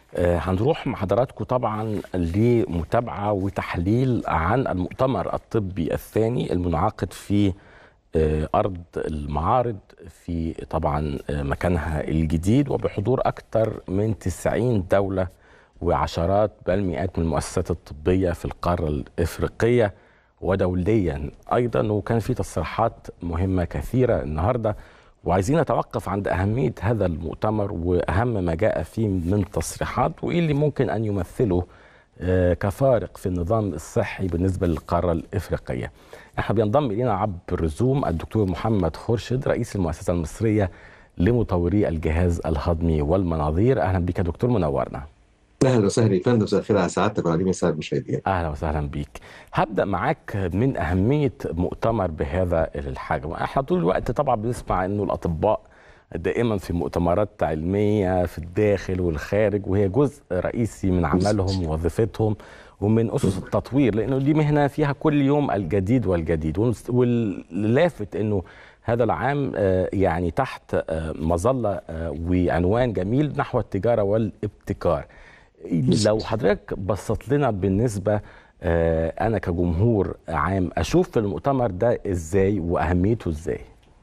آه، هنروح مع حضراتكم طبعا لمتابعه وتحليل عن المؤتمر الطبي الثاني المنعقد في آه، ارض المعارض في طبعا آه، مكانها الجديد وبحضور اكثر من 90 دوله وعشرات بل مئات من المؤسسات الطبيه في القاره الافريقيه ودوليا ايضا وكان في تصريحات مهمه كثيره النهارده وعايزين نتوقف عند أهمية هذا المؤتمر وأهم ما جاء فيه من تصريحات وإيه اللي ممكن أن يمثله آه، كفارق في النظام الصحي بالنسبة للقارة الإفريقية احنا بينضم إلينا عبر زوم الدكتور محمد خورشيد رئيس المؤسسة المصرية لمطوري الجهاز الهضمي والمناظير أهلا بك يا دكتور منورنا اهلا وسهلا يا فندم مساء الخير على سعادتك وعلى جميع الساده المشاهدين. اهلا وسهلا بيك. هبدا معاك من اهميه مؤتمر بهذا الحجم، احنا طول الوقت طبعا بنسمع انه الاطباء دائما في مؤتمرات علميه في الداخل والخارج وهي جزء رئيسي من عملهم ووظيفتهم ومن اسس التطوير لانه دي مهنه فيها كل يوم الجديد والجديد واللافت انه هذا العام آه، يعني تحت آه، مظله آه، وعنوان جميل نحو التجاره والابتكار. لو حضرتك بسط لنا بالنسبه آه، انا كجمهور عام اشوف في المؤتمر ده ازاي واهميته ازاي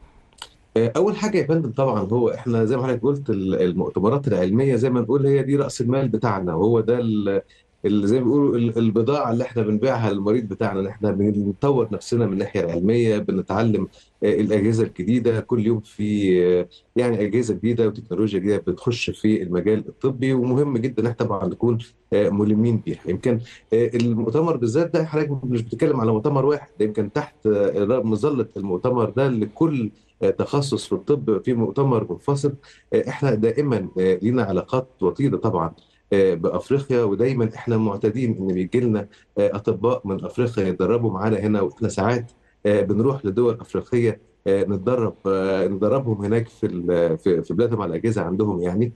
اول حاجه يا فندم طبعا هو احنا زي ما حضرتك قلت المؤتمرات العلميه زي ما نقول هي دي راس المال بتاعنا وهو ده اللي زي ما بيقولوا البضاعه اللي احنا بنبيعها للمريض بتاعنا ان احنا بنطور نفسنا من الناحيه العلميه بنتعلم الاجهزه الجديده كل يوم في يعني اجهزه جديده وتكنولوجيا جديده بتخش في المجال الطبي ومهم جدا ان احنا طبعا نكون ملمين بيها يمكن المؤتمر بالذات ده حضرتك مش بتتكلم على مؤتمر واحد ده يمكن تحت مظله المؤتمر ده لكل تخصص في الطب في مؤتمر منفصل احنا دائما لينا علاقات وطيده طبعا بافريقيا ودايما احنا معتادين ان بيجي لنا اطباء من افريقيا يتدربوا معانا هنا واحنا ساعات بنروح لدول افريقيه نتدرب ندربهم هناك في في بلادهم على الاجهزه عندهم يعني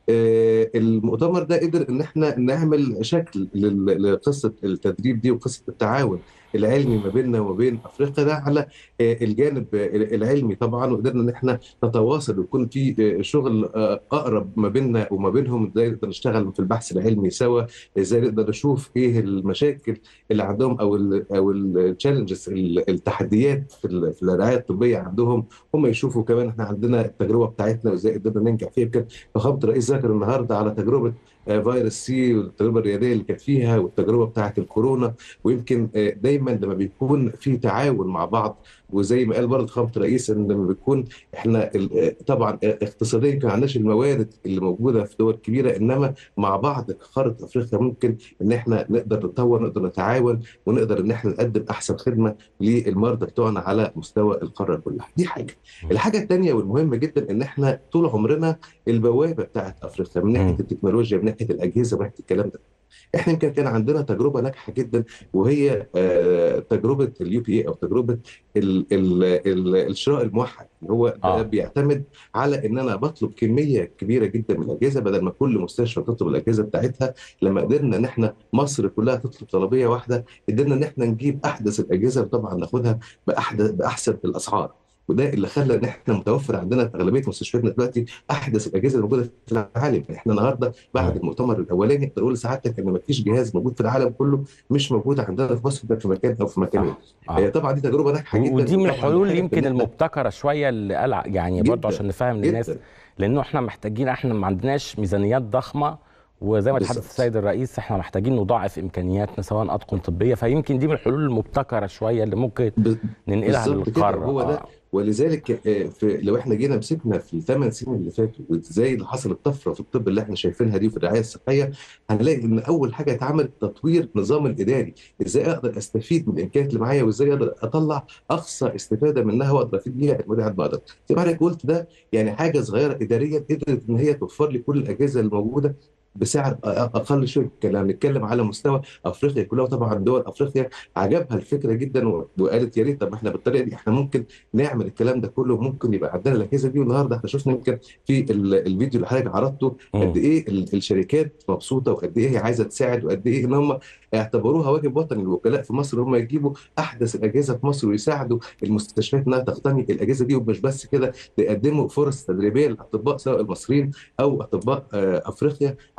المؤتمر ده قدر ان احنا نعمل شكل لقصه التدريب دي وقصه التعاون العلمي ما بيننا وما بين افريقيا ده على الجانب العلمي طبعا وقدرنا ان احنا نتواصل ويكون في شغل اقرب ما بيننا وما بينهم ازاي نقدر نشتغل في البحث العلمي سوا ازاي نقدر نشوف ايه المشاكل اللي عندهم او ال او التشالنجز التحديات في الرعايه الطبيه عندهم هم يشوفوا كمان احنا عندنا التجربه بتاعتنا وازاي قدرنا ننجح فيها يمكن فخامه الرئيس ذكر النهارده على تجربه فيروس سي والتجربه الرياضيه اللي كانت فيها والتجربه بتاعه الكورونا ويمكن دايما لما بيكون في تعاون مع بعض وزي ما قال برضه خامه الرئيس ان لما بيكون احنا طبعا اقتصاديا ما عندناش الموارد اللي موجوده في دول كبيره انما مع بعض كقاره افريقيا ممكن ان احنا نقدر نتطور نقدر نتعاون ونقدر ان احنا نقدم احسن خدمه للمرضى بتوعنا على مستوى القاره كلها دي حاجه الحاجه الثانيه والمهمه جدا ان احنا طول عمرنا البوابه بتاعت افريقيا من ناحيه التكنولوجيا من ناحيه الاجهزه من ناحيه الكلام ده احنا يمكن كان عندنا تجربه ناجحه جدا وهي تجربه اليو بي اي او تجربه ال ال ال الشراء الموحد اللي هو آه. بيعتمد على ان انا بطلب كميه كبيره جدا من الاجهزه بدل ما كل مستشفى تطلب الاجهزه بتاعتها لما قدرنا ان احنا مصر كلها تطلب طلبيه واحده قدرنا ان احنا نجيب احدث الاجهزه وطبعا ناخدها باحدث باحسن الاسعار وده اللي خلى ان احنا متوفر عندنا في اغلبيه مستشفياتنا دلوقتي احدث الاجهزه الموجوده في العالم احنا النهارده بعد المؤتمر الاولاني اقدر اقول لسعادتك ان ما فيش جهاز موجود في العالم كله مش موجود عندنا في مصر في مكان او في مكان آه. هي طبعا دي تجربه ناجحه جدا ودي من الحلول يمكن المبتكره شويه اللي قال يعني برضه عشان نفهم للناس لانه احنا محتاجين احنا ما عندناش ميزانيات ضخمه وزي ما تحدث السيد الرئيس احنا محتاجين نضاعف امكانياتنا سواء اطقم طبيه فيمكن دي من الحلول المبتكره شويه اللي ممكن ننقلها للقاره هو ده ولذلك في لو احنا جينا مسكنا في الثمان سنين اللي فاتوا وازاي اللي حصلت طفره في الطب اللي احنا شايفينها دي في الرعايه الصحيه هنلاقي ان اول حاجه اتعمل تطوير النظام الاداري ازاي اقدر استفيد من الامكانيات اللي معايا وازاي اقدر اطلع اقصى استفاده منها واقدر افيد بيها المريض على بقدر زي ما حضرتك قلت ده يعني حاجه صغيره اداريا قدرت ان هي توفر لي كل الاجهزه الموجوده بسعر اقل شويه لما نتكلم على مستوى افريقيا كلها وطبعا دول افريقيا عجبها الفكره جدا وقالت يا ريت طب احنا بالطريقه دي احنا ممكن نعمل الكلام ده كله ممكن يبقى عندنا الاجهزه دي والنهارده احنا شفنا يمكن في الفيديو اللي حضرتك عرضته قد ايه الشركات مبسوطه وقد ايه هي عايزه تساعد وقد ايه ان هم اعتبروها واجب وطني الوكلاء في مصر هم يجيبوا احدث الاجهزه في مصر ويساعدوا المستشفيات انها تقتني الاجهزه دي ومش بس كده يقدموا فرص تدريبيه للاطباء سواء المصريين او اطباء افريقيا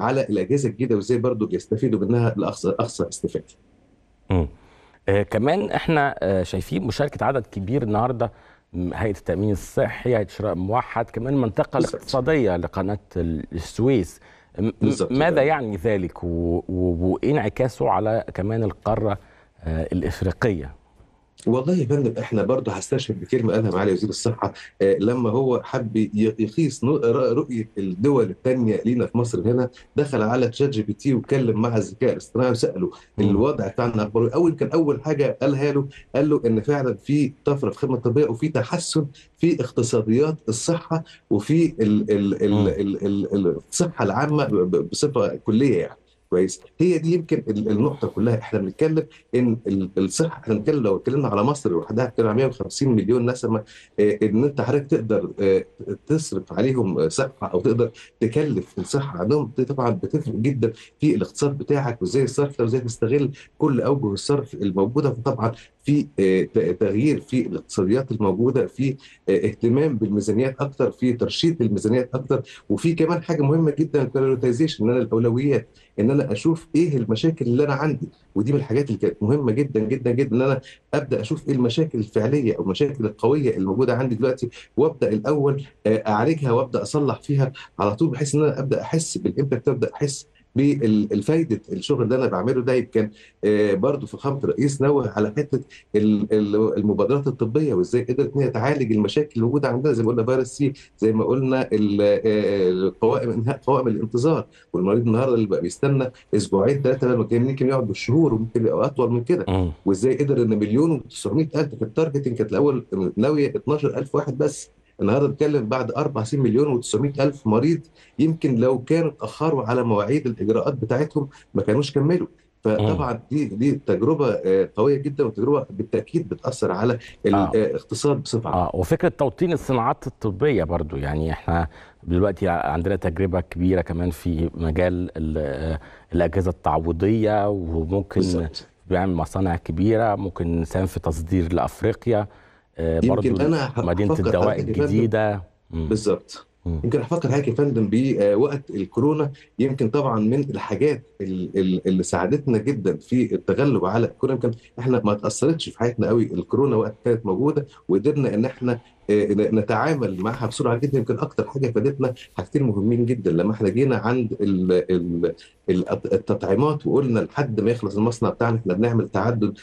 على الاجهزه الجديده وازاي برضو يستفيدوا منها لاقصى اقصى استفاده. مم. آه كمان احنا آه شايفين مشاركه عدد كبير النهارده هيئه التامين الصحي هيئه شراء موحد كمان المنطقه بالظبط. الاقتصاديه لقناه السويس م- بالظبط. ماذا يعني ذلك و- و- وايه انعكاسه على كمان القاره آه الافريقيه والله يا فندم احنا برضه هستشهد بكلمه قالها معالي وزير الصحه آه، لما هو حب ي- يقيس نو- ر- رؤيه الدول الثانيه لينا في مصر هنا دخل على تشات جي بي تي وكلم مع الذكاء الاصطناعي وساله مم. الوضع بتاعنا اخباره اول كان اول حاجه قالها له قال له ان فعلا في طفره في الخدمه الطبيه وفي تحسن في اقتصاديات الصحه وفي ال ال مم. ال ال ال ال الصحه العامه ب- ب- بصفه كليه يعني كويس هي دي يمكن ال- النقطه كلها احنا بنتكلم ان ال- الصحه احنا بنتكلم لو اتكلمنا على مصر لوحدها بتتكلم على 150 مليون نسمه آه، ان انت حضرتك تقدر آه، تصرف عليهم آه، صحه او تقدر تكلف الصحه عندهم دي طبعا بتفرق جدا في الاقتصاد بتاعك وازاي الصرف ده وازاي تستغل كل اوجه الصرف الموجوده فطبعا في آه، ت- تغيير في الاقتصاديات الموجوده في آه، اهتمام بالميزانيات اكتر في ترشيد الميزانيات اكتر وفي كمان حاجه مهمه جدا البريوريتايزيشن ان انا الاولويات ان انا اشوف ايه المشاكل اللي انا عندي ودي من الحاجات اللي كانت مهمه جدا جدا جدا ان انا ابدا اشوف ايه المشاكل الفعليه او المشاكل القويه اللي موجوده عندي دلوقتي وابدا الاول آه، اعالجها وابدا اصلح فيها على طول بحيث ان انا ابدا احس بالامباكت ابدا احس بالفايده الشغل اللي انا بعمله ده يمكن آه، برضه فخامه الرئيس نوه على حته ال- ال- المبادرات الطبيه وازاي قدرت ان هي تعالج المشاكل اللي موجوده عندنا زي ما قلنا فيروس سي زي ما قلنا ال- آه، القوائم انهاء قوائم الانتظار والمريض النهارده اللي بقى بيستنى اسبوعين ثلاثه لما كان ممكن يقعد بالشهور وممكن يبقى اطول من كده مم. وازاي قدر ان مليون و900 الف كانت التارجتنج كانت الاول ناويه 12000 واحد بس النهارده بتكلم بعد اربع سنين مليون و900 الف مريض يمكن لو كانوا اتاخروا على مواعيد الاجراءات بتاعتهم ما كانوش كملوا فطبعا دي دي تجربه آه، قويه جدا وتجربه بالتاكيد بتاثر على آه. الاقتصاد بصفه عامه اه وفكره توطين الصناعات الطبيه برضو يعني احنا دلوقتي عندنا تجربه كبيره كمان في مجال ال- آه، الاجهزه التعويضيه وممكن بالظبط بيعمل مصانع كبيره ممكن نساهم في تصدير لافريقيا آه، برضو يمكن انا ه- مدينه هفكر الدواء حضرتك يا فندم الجديده مم. بالظبط مم. يمكن افكر حضرتك يا فندم بوقت الكورونا يمكن طبعا من الحاجات ال- ال- اللي ساعدتنا جدا في التغلب على الكورونا يمكن احنا ما تاثرتش في حياتنا قوي الكورونا وقت كانت موجوده وقدرنا ان احنا آه، نتعامل معها بسرعه جدا يمكن اكتر حاجه فادتنا حاجتين مهمين جدا لما احنا جينا عند ال ال ال- التطعيمات وقلنا لحد ما يخلص المصنع بتاعنا احنا بنعمل تعدد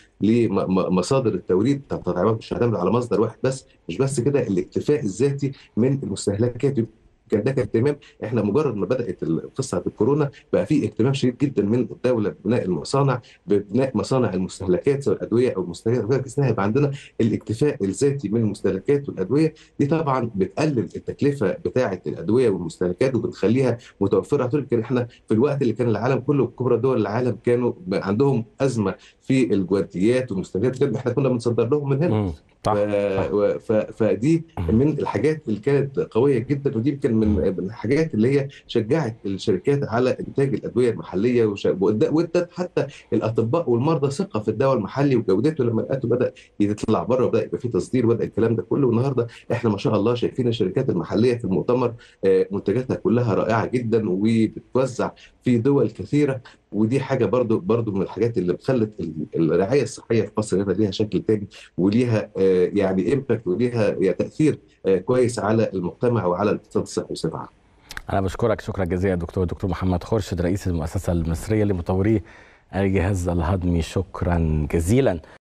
لمصادر التوريد بتاع التطعيمات مش هنعتمد على مصدر واحد بس مش بس كده الاكتفاء الذاتي من المستهلكات كان ده كان اهتمام احنا مجرد ما بدات القصه بتاعت الكورونا بقى في اهتمام شديد جدا من الدوله ببناء المصانع ببناء مصانع المستهلكات سواء الادويه او المستهلكات بحيث انها يبقى عندنا الاكتفاء الذاتي من المستهلكات والادويه دي طبعا بتقلل التكلفه بتاعه الادويه والمستهلكات وبتخليها متوفره طول يمكن احنا في الوقت اللي كان العالم كله كبرى دول العالم كانوا عندهم ازمه في الجوانتيات والمستهلكات احنا كنا بنصدر لهم من هنا مم. صح ف... صح و- ف... فدي من الحاجات اللي كانت قويه جدا ودي يمكن من من الحاجات اللي هي شجعت الشركات على انتاج الادويه المحليه وش... وإد- وادت حتى الاطباء والمرضى ثقه في الدواء المحلي وجودته لما لقيته بدا يطلع بره وبدا يبقى فيه تصدير وبدا الكلام ده كله والنهارده احنا ما شاء الله شايفين الشركات المحليه في المؤتمر آه، منتجاتها كلها رائعه جدا وبتوزع في دول كثيره ودي حاجه برضو برضو من الحاجات اللي بتخلت ال- الرعايه الصحيه في مصر هنا ليها شكل تاني وليها آه، يعني امباكت وليها يعني تاثير آه، كويس على المجتمع وعلى الاقتصاد الصحي بصفه عامه. انا بشكرك شكرا جزيلا دكتور دكتور محمد خورشيد رئيس المؤسسه المصريه لمطوري الجهاز الهضمي شكرا جزيلا